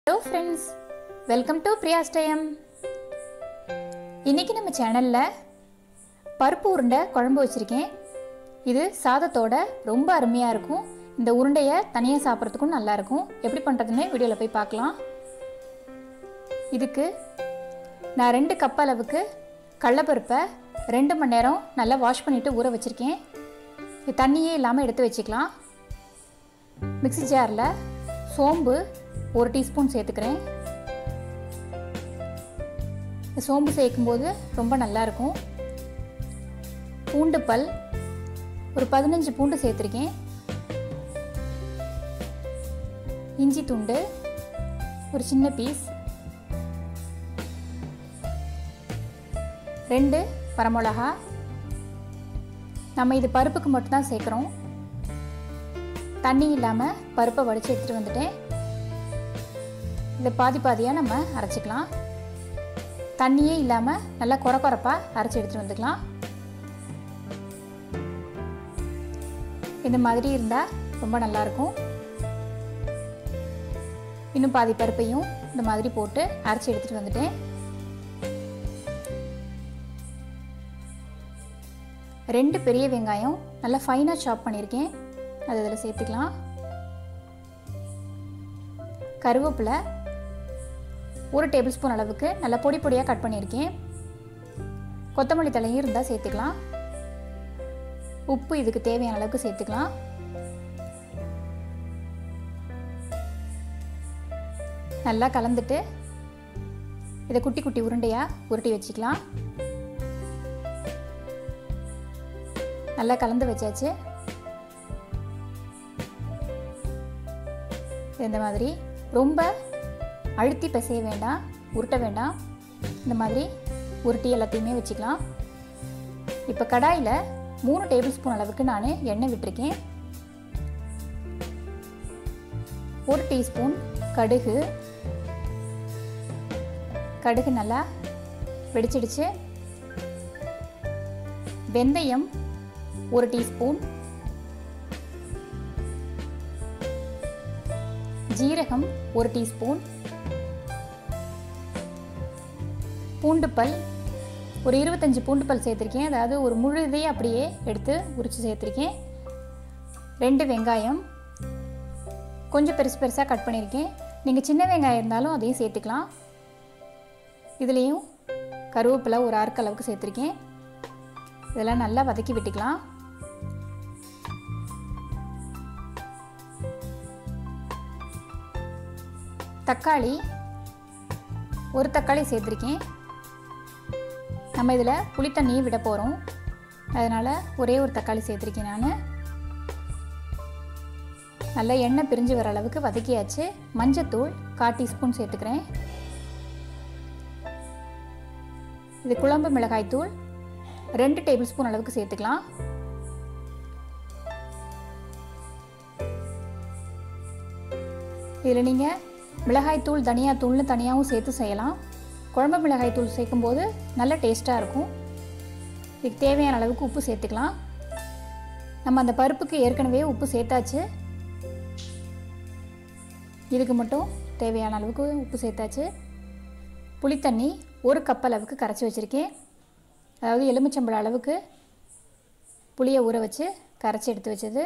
hello friends welcome to பிரியாஸ்டயம் இன்னைக்கு நம்ம சேனலில் பருப்பு உருண்டை குழம்பு வச்சுருக்கேன் இது சாதத்தோட ரொம்ப அருமையாக இருக்கும் இந்த உருண்டையை தனியாக சாப்பிட்றதுக்கும் நல்லாயிருக்கும் எப்படி பண்ணுறதுன்னு வீடியோவில் போய் பார்க்கலாம் இதுக்கு நான் ரெண்டு கப் அளவுக்கு கடலப்பருப்பை ரெண்டு மணி நேரம் நல்லா வாஷ் பண்ணிவிட்டு ஊற வச்சுருக்கேன் இது தண்ணியே இல்லாமல் எடுத்து வச்சுக்கலாம் மிக்ஸி ஜாரில் சோம்பு ஒரு டீஸ்பூன் சேர்த்துக்கிறேன் இந்த சோம்பு சேர்க்கும்போது ரொம்ப நல்லாயிருக்கும் பூண்டு பல் ஒரு பதினஞ்சு பூண்டு சேர்த்துருக்கேன் இஞ்சி துண்டு ஒரு சின்ன பீஸ் ரெண்டு வரமிளகா நம்ம இது பருப்புக்கு மட்டும்தான் சேர்க்குறோம் தண்ணி இல்லாமல் பருப்பை வடித்து எடுத்துகிட்டு வந்துட்டேன் இதை பாதி பாதியாக நம்ம அரைச்சிக்கலாம் தண்ணியே இல்லாமல் நல்லா குறை குறைப்பாக அரைச்சி எடுத்துகிட்டு வந்துக்கலாம் இந்த மாதிரி இருந்தால் ரொம்ப நல்லாயிருக்கும் இன்னும் பாதி பருப்பையும் இந்த மாதிரி போட்டு அரைச்சி எடுத்துகிட்டு வந்துட்டேன் ரெண்டு பெரிய வெங்காயம் நல்லா ஃபைனாக சாப் பண்ணியிருக்கேன் அது இதில் சேர்த்துக்கலாம் கருவேப்பிலை ஒரு டேபிள் ஸ்பூன் அளவுக்கு நல்லா பொடி பொடியாக கட் பண்ணியிருக்கேன் கொத்தமல்லி தலையும் இருந்தால் சேர்த்துக்கலாம் உப்பு இதுக்கு தேவையான அளவுக்கு சேர்த்துக்கலாம் நல்லா கலந்துட்டு இதை குட்டி குட்டி உருண்டையாக உருட்டி வச்சுக்கலாம் நல்லா கலந்து வச்சாச்சு இந்த மாதிரி ரொம்ப அழுத்தி பிசைய வேண்டாம் உருட்ட வேண்டாம் இந்த மாதிரி உருட்டி எல்லாத்தையுமே வச்சுக்கலாம் இப்போ கடாயில் மூணு டேபிள் ஸ்பூன் அளவுக்கு நான் எண்ணெய் விட்டுருக்கேன் ஒரு டீஸ்பூன் கடுகு கடுகு நல்லா வெடிச்சிடுச்சு வெந்தயம் ஒரு டீஸ்பூன் ஜீரகம் ஒரு டீஸ்பூன் பூண்டு பல் ஒரு இருபத்தஞ்சி பூண்டு பல் சேர்த்துருக்கேன் அதாவது ஒரு முழு இதையே அப்படியே எடுத்து உரித்து சேர்த்துருக்கேன் ரெண்டு வெங்காயம் கொஞ்சம் பெருசு பெருசாக கட் பண்ணியிருக்கேன் நீங்கள் சின்ன வெங்காயம் இருந்தாலும் அதையும் சேர்த்துக்கலாம் இதுலேயும் கருவேப்பிலை ஒரு அறுக்க அளவுக்கு சேர்த்துருக்கேன் இதெல்லாம் நல்லா வதக்கி விட்டுக்கலாம் தக்காளி ஒரு தக்காளி சேர்த்துருக்கேன் நம்ம இதில் புளித்தண்ணியை விட போகிறோம் அதனால் ஒரே ஒரு தக்காளி சேர்த்துருக்கேன் நான் நல்லா எண்ணெய் பிரிஞ்சு வர அளவுக்கு வதக்கியாச்சு மஞ்சத்தூள் கால் டீஸ்பூன் சேர்த்துக்கிறேன் இது குழம்பு மிளகாய் தூள் ரெண்டு டேபிள் ஸ்பூன் அளவுக்கு சேர்த்துக்கலாம் இதில் நீங்கள் மிளகாய்த்தூள் தனியாத்தூள்னு தனியாகவும் சேர்த்து செய்யலாம் குழம்பு மிளகாய்த்தூள் சேர்க்கும்போது நல்ல டேஸ்ட்டாக இருக்கும் இதுக்கு தேவையான அளவுக்கு உப்பு சேர்த்துக்கலாம் நம்ம அந்த பருப்புக்கு ஏற்கனவே உப்பு சேர்த்தாச்சு இதுக்கு மட்டும் தேவையான அளவுக்கு உப்பு சேர்த்தாச்சு புளித்தண்ணி ஒரு கப் அளவுக்கு கரைச்சி வச்சுருக்கேன் அதாவது எலுமிச்சம்பழம் அளவுக்கு புளியை ஊற வச்சு கரைச்சி எடுத்து வச்சது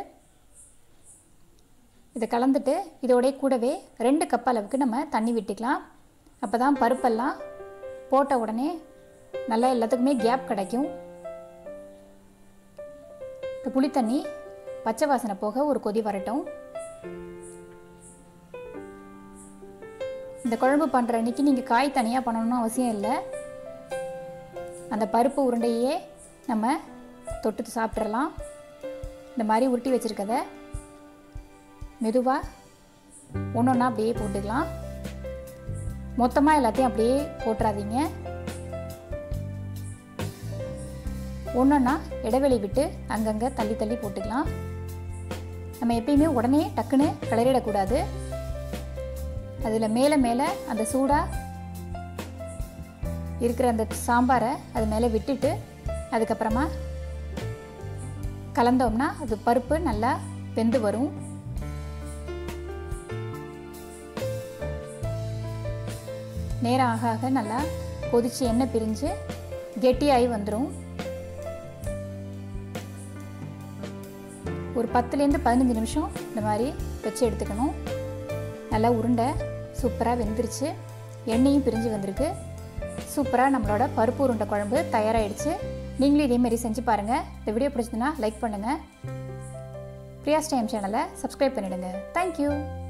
இதை கலந்துட்டு இதோடைய கூடவே ரெண்டு கப் அளவுக்கு நம்ம தண்ணி விட்டுக்கலாம் அப்போ தான் பருப்பெல்லாம் போட்ட உடனே நல்லா எல்லாத்துக்குமே கேப் கிடைக்கும் இந்த புளித்தண்ணி பச்சை வாசனை போக ஒரு கொதி வரட்டும் இந்த குழம்பு பண்ணுற அன்றைக்கி நீங்கள் காய் தனியாக பண்ணணும்னு அவசியம் இல்லை அந்த பருப்பு உருண்டையே நம்ம தொட்டு சாப்பிட்றலாம் இந்த மாதிரி உருட்டி வச்சுருக்கதை மெதுவாக ஒன்று ஒன்றா அப்படியே போட்டுக்கலாம் மொத்தமாக எல்லாத்தையும் அப்படியே போட்டுறாதீங்க ஒன்றொன்னா இடைவெளி விட்டு அங்கங்கே தள்ளி தள்ளி போட்டுக்கலாம் நம்ம எப்பயுமே உடனே டக்குன்னு கிளறிடக்கூடாது அதில் மேலே மேலே அந்த சூடாக இருக்கிற அந்த சாம்பாரை அது மேலே விட்டுட்டு அதுக்கப்புறமா கலந்தோம்னா அது பருப்பு நல்லா வெந்து வரும் நேரம் ஆக ஆக நல்லா கொதித்து எண்ணெய் பிரிஞ்சு கெட்டியாகி வந்துடும் ஒரு பத்துலேருந்து பதினஞ்சு நிமிஷம் இந்த மாதிரி வச்சு எடுத்துக்கணும் நல்லா உருண்டை சூப்பராக வெந்துருச்சு எண்ணெயும் பிரிஞ்சு வந்திருக்கு சூப்பராக நம்மளோட பருப்பு உருண்டை குழம்பு தயாராகிடுச்சு நீங்களும் இதேமாரி செஞ்சு பாருங்கள் இந்த வீடியோ பிடிச்சதுன்னா லைக் பண்ணுங்கள் பிரியாஸ் டைம் சேனலை சப்ஸ்கிரைப் பண்ணிவிடுங்க தேங்க்யூ